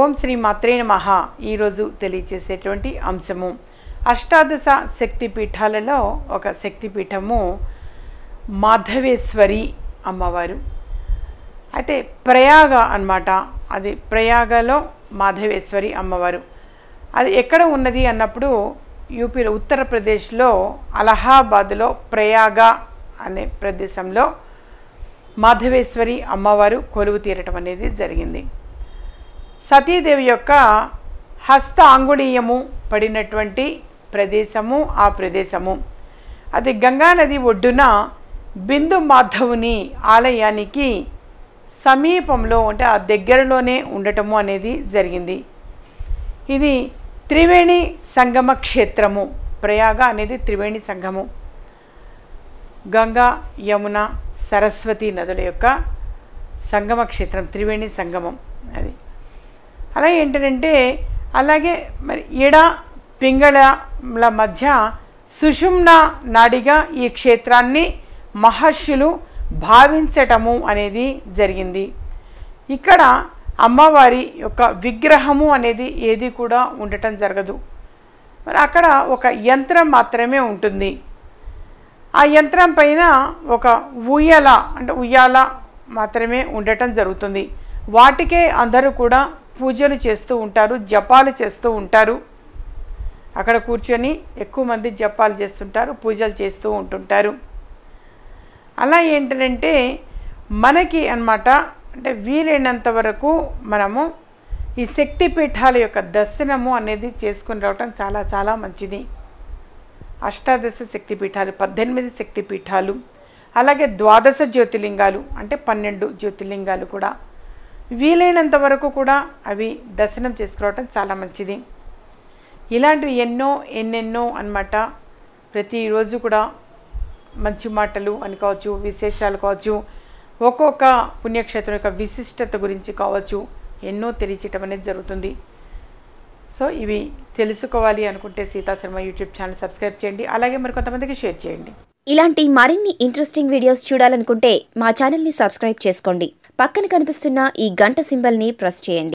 ఓం శ్రీ మాత్రే నమః ఈరోజు తెలియచేసేటువంటి అంశము అష్టాదశ శక్తి పీఠాలలో ఒక శక్తి పీఠము మాధవేశ్వరి అమ్మవారు అయితే ప్రయాగ అన్నమాట అది ప్రయాగలో మాధవేశ్వరి అమ్మవారు అది ఎక్కడ ఉన్నది అన్నప్పుడు యూపీలో ఉత్తరప్రదేశ్లో అలహాబాద్లో ప్రయాగ అనే ప్రదేశంలో మాధవేశ్వరి అమ్మవారు కొలువు తీరటం అనేది జరిగింది సతీదేవి యొక్క హస్త అంగుళీయము పడినటువంటి ప్రదేశము ఆ ప్రదేశము అది గంగానది ఒడ్డున బిందు మాధవుని ఆలయానికి సమీపంలో అంటే ఆ దగ్గరలోనే ఉండటము అనేది జరిగింది ఇది త్రివేణి సంగమ క్షేత్రము ప్రయాగ అనేది త్రివేణి సంగము గంగా యమున సరస్వతి నదుల యొక్క సంగమ క్షేత్రం త్రివేణి సంగమం అది అలా ఏంటంటే అలాగే మరి ఎడ పింగళల మధ్య సుషుమ్న నాడిగా ఈ క్షేత్రాన్ని మహర్షులు భావించటము అనేది జరిగింది ఇక్కడ అమ్మవారి యొక్క విగ్రహము అనేది ఏది కూడా ఉండటం జరగదు మరి అక్కడ ఒక యంత్రం మాత్రమే ఉంటుంది ఆ యంత్రం పైన ఒక ఉయ్యాల అంటే ఉయ్యాల మాత్రమే ఉండటం జరుగుతుంది వాటికే అందరూ కూడా పూజలు చేస్తూ ఉంటారు జపాలు చేస్తూ ఉంటారు అక్కడ కూర్చొని ఎక్కువ మంది జపాలు చేస్తుంటారు పూజలు చేస్తూ ఉంటుంటారు అలా ఏంటంటే మనకి అన్నమాట అంటే వీలైనంత వరకు మనము ఈ శక్తి పీఠాల యొక్క దర్శనము అనేది చేసుకుని రావటం చాలా చాలా మంచిది అష్టాదశ శక్తి పీఠాలు పద్దెనిమిది శక్తి పీఠాలు అలాగే ద్వాదశ జ్యోతిలింగాలు అంటే పన్నెండు జ్యోతిలింగాలు కూడా వీలైనంత వరకు కూడా అవి దర్శనం చేసుకోవటం చాలా మంచిది ఇలాంటివి ఎన్నో ఎన్నెన్నో అన్నమాట ప్రతిరోజు కూడా మంచి మాటలు అని కావచ్చు విశేషాలు కావచ్చు ఒక్కొక్క పుణ్యక్షేత్రం యొక్క విశిష్టత గురించి కావచ్చు ఎన్నో తెలియచేయటం అనేది జరుగుతుంది సో ఇవి తెలుసుకోవాలి అనుకుంటే Sita Sharma YouTube channel subscribe చేయండి అలాగే మరి కొంతమందికి షేర్ చేయండి ఇలాంటి మరిన్ని ఇంట్రెస్టింగ్ వీడియోస్ చూడాలనుకుంటే మా ఛానల్ని సబ్స్క్రైబ్ చేసుకోండి పక్కన కనిపిస్తున్న ఈ గంట సింబల్ని ప్రెస్ చేయండి